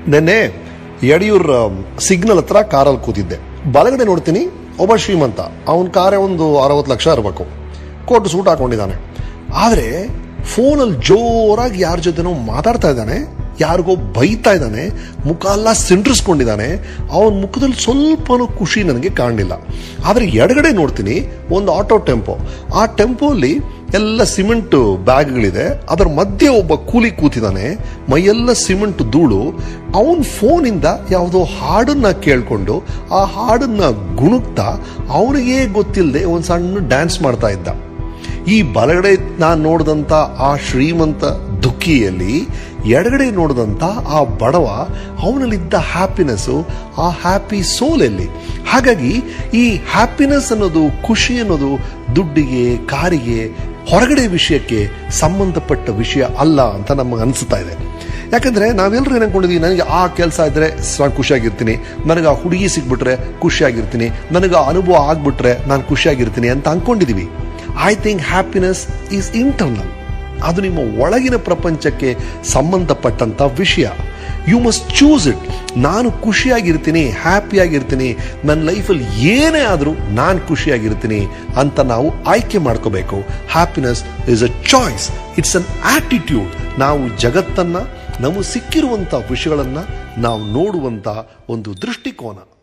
ನೆನ್ನೆ ಯಡಿಯೂರ್ ಸಿಗ್ನಲ್ ಹತ್ರ ಕಾರಲ್ಲಿ ಕೂತಿದ್ದೆ ಬಲಗಡೆ ನೋಡ್ತೀನಿ ಒಬ್ಬ ಶ್ರೀಮಂತ ಅವನ ಕಾರೇ ಒಂದು ಅರವತ್ತು ಲಕ್ಷ ಇರಬೇಕು ಕೋಟ್ ಸೂಟ್ ಹಾಕೊಂಡಿದ್ದಾನೆ ಆದರೆ ಫೋನಲ್ಲಿ ಜೋರಾಗಿ ಯಾರ ಜೊತೆನೋ ಮಾತಾಡ್ತಾ ಇದ್ದಾನೆ ಯಾರಿಗೋ ಬೈತಾ ಇದ್ದಾನೆ ಮುಖ ಎಲ್ಲ ಸಿಂಡ್ರಿಸ್ಕೊಂಡಿದ್ದಾನೆ ಅವನ ಮುಖದಲ್ಲಿ ಸ್ವಲ್ಪನೂ ಖುಷಿ ನನಗೆ ಕಾಣಲಿಲ್ಲ ಆದರೆ ಎಡಗಡೆ ನೋಡ್ತೀನಿ ಒಂದು ಆಟೋ ಟೆಂಪೋ ಆ ಟೆಂಪೋಲ್ಲಿ ಎಲ್ಲ ಸಿಮೆಂಟ್ ಬ್ಯಾಗ್ಗಳಿದೆ ಅದರ ಮಧ್ಯೆ ಒಬ್ಬ ಕೂಲಿ ಕೂತಿದ್ದಾನೆ ಮೈಯೆಲ್ಲ ಸಿಮೆಂಟ್ ಧೂಳು ಅವನ ಫೋನಿಂದ ಯಾವುದೋ ಹಾಡನ್ನ ಕೇಳ್ಕೊಂಡು ಆ ಹಾಡನ್ನ ಗುಣುಕ್ತಾ ಅವನಿಗೆ ಗೊತ್ತಿಲ್ಲದೆ ಒಂದು ಸಣ್ಣ ಡ್ಯಾನ್ಸ್ ಮಾಡ್ತಾ ಇದ್ದ ಈ ಬಲಗಡೆ ನಾನು ನೋಡಿದಂಥ ಆ ಶ್ರೀಮಂತ ದುಃಖಿಯಲ್ಲಿ ಎಡಗಡೆ ನೋಡಿದಂಥ ಆ ಬಡವ ಅವನಲ್ಲಿದ್ದ ಹ್ಯಾಪಿನೆಸ್ಸು ಆ ಹ್ಯಾಪಿ ಸೋಲಲ್ಲಿ ಹಾಗಾಗಿ ಈ ಹ್ಯಾಪಿನೆಸ್ ಅನ್ನೋದು ಖುಷಿ ಅನ್ನೋದು ದುಡ್ಡಿಗೆ ಕಾರಿಗೆ ಹೊರಗಡೆ ವಿಷಯಕ್ಕೆ ಸಂಬಂಧಪಟ್ಟ ವಿಷಯ ಅಲ್ಲ ಅಂತ ನಮಗೆ ಅನಿಸ್ತಾ ಇದೆ ಯಾಕಂದ್ರೆ ನಾವೆಲ್ಲರೂ ಏನ್ ಅನ್ಕೊಂಡಿದೀವಿ ನನಗೆ ಆ ಕೆಲಸ ಇದ್ರೆ ನಾನು ಖುಷಿಯಾಗಿರ್ತೀನಿ ನನಗೆ ಆ ಹುಡುಗಿ ಸಿಕ್ಬಿಟ್ರೆ ಖುಷಿಯಾಗಿರ್ತೀನಿ ನನಗೆ ಆ ಅನುಭವ ಆಗ್ಬಿಟ್ರೆ ನಾನು ಖುಷಿಯಾಗಿರ್ತೀನಿ ಅಂತ ಅನ್ಕೊಂಡಿದೀವಿ I think happiness is internal ಅದು ನಿಮ್ಮ ಒಳಗಿನ ಪ್ರಪಂಚಕ್ಕೆ ಸಂಬಂಧಪಟ್ಟಂತ ವಿಷಯ ಯು ಮಸ್ಟ್ ಚೂಸ್ ಇಟ್ ನಾನು ಖುಷಿಯಾಗಿರ್ತೀನಿ ಹ್ಯಾಪಿಯಾಗಿರ್ತೀನಿ ನನ್ನ ಲೈಫಲ್ಲಿ ಏನೇ ಆದರೂ ನಾನು ಖುಷಿಯಾಗಿರ್ತೀನಿ ಅಂತ ನಾವು ಆಯ್ಕೆ ಮಾಡ್ಕೋಬೇಕು happiness is a choice it's an attitude ನಾವು ಜಗತ್ತನ್ನ ನಮಗೆ ಸಿಕ್ಕಿರುವಂಥ ವಿಷಯಗಳನ್ನು ನಾವು ನೋಡುವಂಥ ಒಂದು ದೃಷ್ಟಿಕೋನ